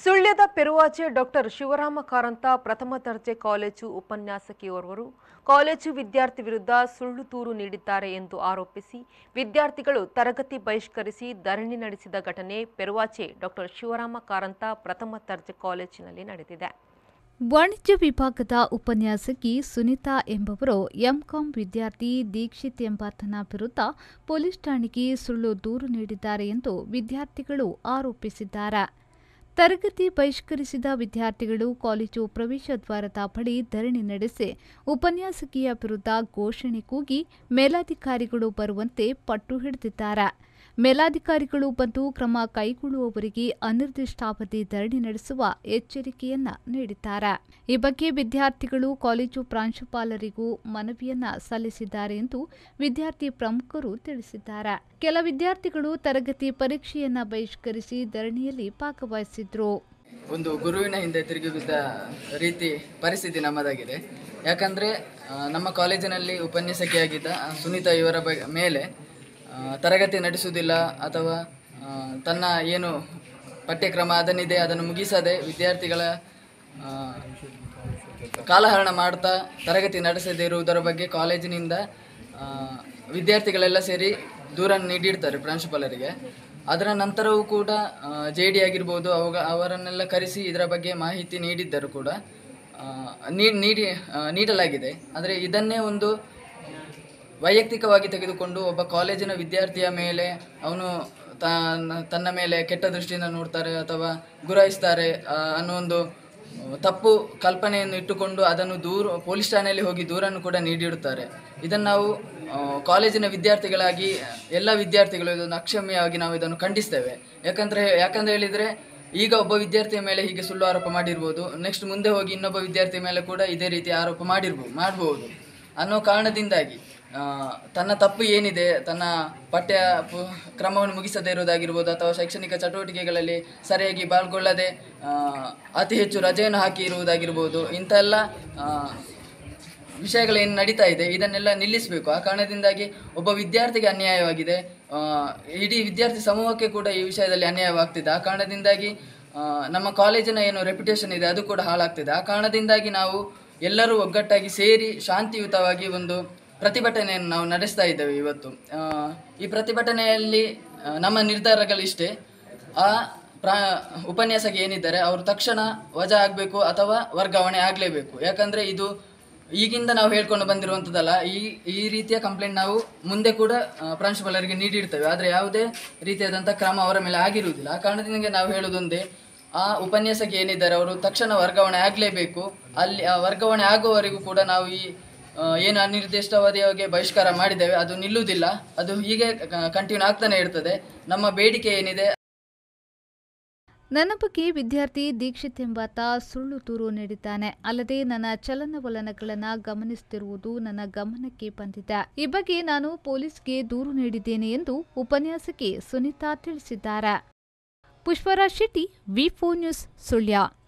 ಸುಳ್ಯದ ಪೆರುವಾಚೆ ಡಾಕ್ಟರ್ ಶಿವರಾಮ ಕಾರಂತ ಪ್ರಥಮ ದರ್ಜೆ ಕಾಲೇಜು ಉಪನ್ಯಾಸಕಿಯೋರ್ವರು ಕಾಲೇಜು ವಿದ್ಯಾರ್ಥಿ ವಿರುದ್ಧ ಸುಳ್ಳು ದೂರು ನೀಡಿದ್ದಾರೆ ಎಂದು ಆರೋಪಿಸಿ ವಿದ್ಯಾರ್ಥಿಗಳು ತರಗತಿ ಬಹಿಷ್ಕರಿಸಿ ಧರಣಿ ನಡೆಸಿದ ಘಟನೆ ಪೆರುವಾಚೆ ಡಾಕ್ಟರ್ ಶಿವರಾಮ ಕಾರಂತ ಪ್ರಥಮ ದರ್ಜೆ ಕಾಲೇಜಿನಲ್ಲಿ ನಡೆದಿದೆ ವಾಣಿಜ್ಯ ವಿಭಾಗದ ಉಪನ್ಯಾಸಕಿ ಸುನೀತಾ ಎಂಬವರು ಎಂಕಾಂ ವಿದ್ಯಾರ್ಥಿ ದೀಕ್ಷಿತ್ ಎಂಬಾತನ ವಿರುದ್ಧ ಪೊಲೀಸ್ ಠಾಣೆಗೆ ಸುಳ್ಳು ದೂರು ನೀಡಿದ್ದಾರೆ ಎಂದು ವಿದ್ಯಾರ್ಥಿಗಳು ಆರೋಪಿಸಿದ್ದಾರೆ ತರಗತಿ ಬಹಿಷ್ಕರಿಸಿದ ವಿದ್ಯಾರ್ಥಿಗಳು ಕಾಲೇಜು ಪ್ರವೇಶ ದ್ವಾರದ ಬಳಿ ಧರಣಿ ನಡೆಸಿ ಉಪನ್ಯಾಸಕಿಯ ವಿರುದ್ಧ ಘೋಷಣೆ ಕೂಗಿ ಮೇಲಾಧಿಕಾರಿಗಳು ಬರುವಂತೆ ಪಟ್ಟು ಹಿಡಿದಿದ್ದಾರೆ ಮೇಲಾಧಿಕಾರಿಗಳು ಬಂದು ಕ್ರಮ ಕೈಗೊಳ್ಳುವವರಿಗೆ ಅನಿರ್ದಿಷ್ಟಾವಧಿ ಧರಣಿ ನಡೆಸುವ ಎಚ್ಚರಿಕೆಯನ್ನ ನೀಡಿದ್ದಾರೆ ಈ ಬಗ್ಗೆ ವಿದ್ಯಾರ್ಥಿಗಳು ಕಾಲೇಜು ಪ್ರಾಂಶುಪಾಲರಿಗೂ ಮನವಿಯನ್ನ ಸಲ್ಲಿಸಿದ್ದಾರೆ ಎಂದು ವಿದ್ಯಾರ್ಥಿ ಪ್ರಮುಖರು ತಿಳಿಸಿದ್ದಾರೆ ಕೆಲ ವಿದ್ಯಾರ್ಥಿಗಳು ತರಗತಿ ಪರೀಕ್ಷೆಯನ್ನ ಬಹಿಷ್ಕರಿಸಿ ಧರಣಿಯಲ್ಲಿ ಭಾಗವಹಿಸಿದ್ರು ಒಂದು ಗುರುವಿನ ಹಿಂದೆ ತಿರುಗಿ ಬಿದ್ದ ರೀತಿ ಪರಿಸ್ಥಿತಿ ನಮ್ಮದಾಗಿದೆ ಯಾಕಂದರೆ ನಮ್ಮ ಕಾಲೇಜಿನಲ್ಲಿ ಉಪನ್ಯಾಸಕಿಯಾಗಿದ್ದ ಸುನೀತಾ ಇವರ ಬ ಮೇಲೆ ಆ, ತರಗತಿ ನಡೆಸುವುದಿಲ್ಲ ಅಥವಾ ಆ, ತನ್ನ ಏನು ಪಠ್ಯಕ್ರಮ ಅದನ್ನಿದೆ ಅದನ್ನು ಮುಗಿಸದೆ ವಿದ್ಯಾರ್ಥಿಗಳ ಆ, ಕಾಲಹರಣ ಮಾಡ್ತಾ ತರಗತಿ ನಡೆಸದೇ ಇರುವುದರ ಬಗ್ಗೆ ಕಾಲೇಜಿನಿಂದ ಆ, ವಿದ್ಯಾರ್ಥಿಗಳೆಲ್ಲ ಸೇರಿ ದೂರ ನೀಡಿರ್ತಾರೆ ಪ್ರಾಂಶುಪಾಲರಿಗೆ ಅದರ ನಂತರವೂ ಕೂಡ ಜೆ ಡಿ ಆಗಿರ್ಬೋದು ಅವಾಗ ಅವರನ್ನೆಲ್ಲ ಕರೆಸಿ ಇದರ ಬಗ್ಗೆ ಮಾಹಿತಿ ನೀಡಿದ್ದರು ಕೂಡ ಆ, ನೀ- ನೀಡಿ ಆ, ನೀಡಲಾಗಿದೆ ಆದರೆ ಇದನ್ನೇ ಒಂದು ವೈಯಕ್ತಿಕವಾಗಿ ತೆಗೆದುಕೊಂಡು ಒಬ್ಬ ಕಾಲೇಜಿನ ವಿದ್ಯಾರ್ಥಿಯ ಮೇಲೆ ಅವನು ತನ್ನ ತನ್ನ ಮೇಲೆ ಕೆಟ್ಟ ದೃಷ್ಟಿಯಿಂದ ನೋಡ್ತಾರೆ ಅಥವಾ ಗುರಾಯಿಸ್ತಾರೆ ಆ, ಅನ್ನೋ ಒಂದು ತಪ್ಪು ಕಲ್ಪನೆಯನ್ನು ಇಟ್ಟುಕೊಂಡು ಅದನ್ನು ದೂರು ಪೊಲೀಸ್ ಠಾಣೆಯಲ್ಲಿ ಹೋಗಿ ದೂರನ್ನು ಕೂಡ ನೀಡಿರುತ್ತಾರೆ ಇದನ್ನು ನಾವು ಆ, ಕಾಲೇಜಿನ ವಿದ್ಯಾರ್ಥಿಗಳಾಗಿ ಎಲ್ಲ ವಿದ್ಯಾರ್ಥಿಗಳು ಇದನ್ನು ಅಕ್ಷಮ್ಯವಾಗಿ ನಾವು ಇದನ್ನು ಖಂಡಿಸ್ತೇವೆ ಯಾಕಂದ್ರೆ ಯಾಕಂದ್ರೆ ಹೇಳಿದರೆ ಈಗ ಒಬ್ಬ ವಿದ್ಯಾರ್ಥಿಯ ಮೇಲೆ ಹೀಗೆ ಸುಳ್ಳು ಆರೋಪ ಮಾಡಿರ್ಬೋದು ನೆಕ್ಸ್ಟ್ ಮುಂದೆ ಹೋಗಿ ಇನ್ನೊಬ್ಬ ವಿದ್ಯಾರ್ಥಿಯ ಮೇಲೆ ಕೂಡ ಇದೇ ರೀತಿ ಆರೋಪ ಮಾಡಿರ್ಬೋದು ಮಾಡಬಹುದು ಅನ್ನೋ ಕಾರಣದಿಂದಾಗಿ ಆ, ತನ್ನ ತಪ್ಪು ಏನಿದೆ ತನ್ನ ಪಠ್ಯ ಪು- ಕ್ರಮವನ್ನು ಮುಗಿಸದೇ ಇರೋದಾಗಿರ್ಬೋದು ಅಥವಾ ಶೈಕ್ಷಣಿಕ ಚಟುವಟಿಕೆಗಳಲ್ಲಿ ಸರಿಯಾಗಿ ಪಾಲ್ಗೊಳ್ಳದೆ ಆ, ಅತಿ ಹೆಚ್ಚು ರಜೆಯನ್ನು ಹಾಕಿ ಇರುವುದಾಗಿರ್ಬೋದು ಇಂಥ ಎಲ್ಲ ಆ, ವಿಷಯಗಳೇನು ನಡೀತಾ ಇದೆ ಇದನ್ನೆಲ್ಲ ನಿಲ್ಲಿಸಬೇಕು ಆ ಕಾರಣದಿಂದಾಗಿ ಒಬ್ಬ ವಿದ್ಯಾರ್ಥಿಗೆ ಅನ್ಯಾಯವಾಗಿದೆ ಆ, ಇಡೀ ವಿದ್ಯಾರ್ಥಿ ಸಮೂಹಕ್ಕೆ ಕೂಡ ಈ ವಿಷಯದಲ್ಲಿ ಅನ್ಯಾಯವಾಗ್ತಿದೆ ಆ ಕಾರಣದಿಂದಾಗಿ ಆ, ನಮ್ಮ ಕಾಲೇಜಿನ ಏನು ರೆಪ್ಯುಟೇಷನ್ ಇದೆ ಅದು ಕೂಡ ಹಾಳಾಗ್ತಿದೆ ಆ ಕಾರಣದಿಂದಾಗಿ ನಾವು ಎಲ್ಲರೂ ಒಗ್ಗಟ್ಟಾಗಿ ಸೇರಿ ಶಾಂತಿಯುತವಾಗಿ ಒಂದು ಪ್ರತಿಭಟನೆಯನ್ನು ನಾವು ನಡೆಸ್ತಾ ಇದ್ದೇವೆ ಇವತ್ತು ಆ, ಈ ಪ್ರತಿಭಟನೆಯಲ್ಲಿ ಆ, ನಮ್ಮ ನಿರ್ಧಾರಗಳಿಷ್ಟೇ ಆ ಪ್ರಾ ಉಪನ್ಯಾಸಕ ಏನಿದ್ದಾರೆ ಅವರು ತಕ್ಷಣ ವಜಾ ಆಗಬೇಕು ಅಥವಾ ವರ್ಗಾವಣೆ ಆಗಲೇಬೇಕು ಯಾಕಂದರೆ ಇದು ಈಗಿಂದ ನಾವು ಹೇಳ್ಕೊಂಡು ಬಂದಿರುವಂಥದ್ದಲ್ಲ ಈ ಈ ರೀತಿಯ ಕಂಪ್ಲೇಂಟ್ ನಾವು ಮುಂದೆ ಕೂಡ ಆ, ಪ್ರಾಂಶುಪಾಲರಿಗೆ ನೀಡಿರ್ತೇವೆ ಆದರೆ ಯಾವುದೇ ರೀತಿಯಾದಂಥ ಕ್ರಮ ಅವರ ಮೇಲೆ ಆಗಿರುವುದಿಲ್ಲ ಆ ಕಾರಣದಿಂದ ನಾವು ಹೇಳೋದೊಂದೇ ಆ ಉಪನ್ಯಾಸಕ ಏನಿದ್ದಾರೆ ಅವರು ತಕ್ಷಣ ವರ್ಗಾವಣೆ ಆಗಲೇಬೇಕು ಅಲ್ಲಿ ಆ ವರ್ಗಾವಣೆ ಆಗುವವರೆಗೂ ಕೂಡ ನಾವು ಈ ಆ, ಏನು ಅನಿರ್ದಿಷ್ಟಾವಧಿಯಾಗಿ ಬಹಿಷ್ಕಾರ ಮಾಡಿದ್ದೇವೆ ಅದು ನಿಲ್ಲುವುದಿಲ್ಲ ಅದು ಹೀಗೆ ಕಂಟಿನ್ಯೂ ಆಗ್ತಾನೆ ಇರ್ತದೆ ನಮ್ಮ ಬೇಡಿಕೆ ಏನಿದೆ ನನ್ನ ಬಗ್ಗೆ ವಿದ್ಯಾರ್ಥಿ ದೀಕ್ಷಿತ್ ಎಂಬಾತ ಸುಳ್ಳು ದೂರು ನೀಡಿದ್ದಾನೆ ಅಲ್ಲದೆ ನನ್ನ ಚಲನವಲನಗಳನ್ನು ಗಮನಿಸುತ್ತಿರುವುದು ನನ್ನ ಗಮನಕ್ಕೆ ಬಂದಿದೆ ಈ ಬಗ್ಗೆ ನಾನು ಪೊಲೀಸ್ಗೆ ದೂರು ನೀಡಿದ್ದೇನೆ ಎಂದು ಉಪನ್ಯಾಸಕಿ ಸುನೀತಾ ತಿಳಿಸಿದ್ದಾರೆ ಪುಷ್ಪರಾಜ್ ಶೆಟ್ಟಿ ವಿ ನ್ಯೂಸ್ ಸುಳ್ಯ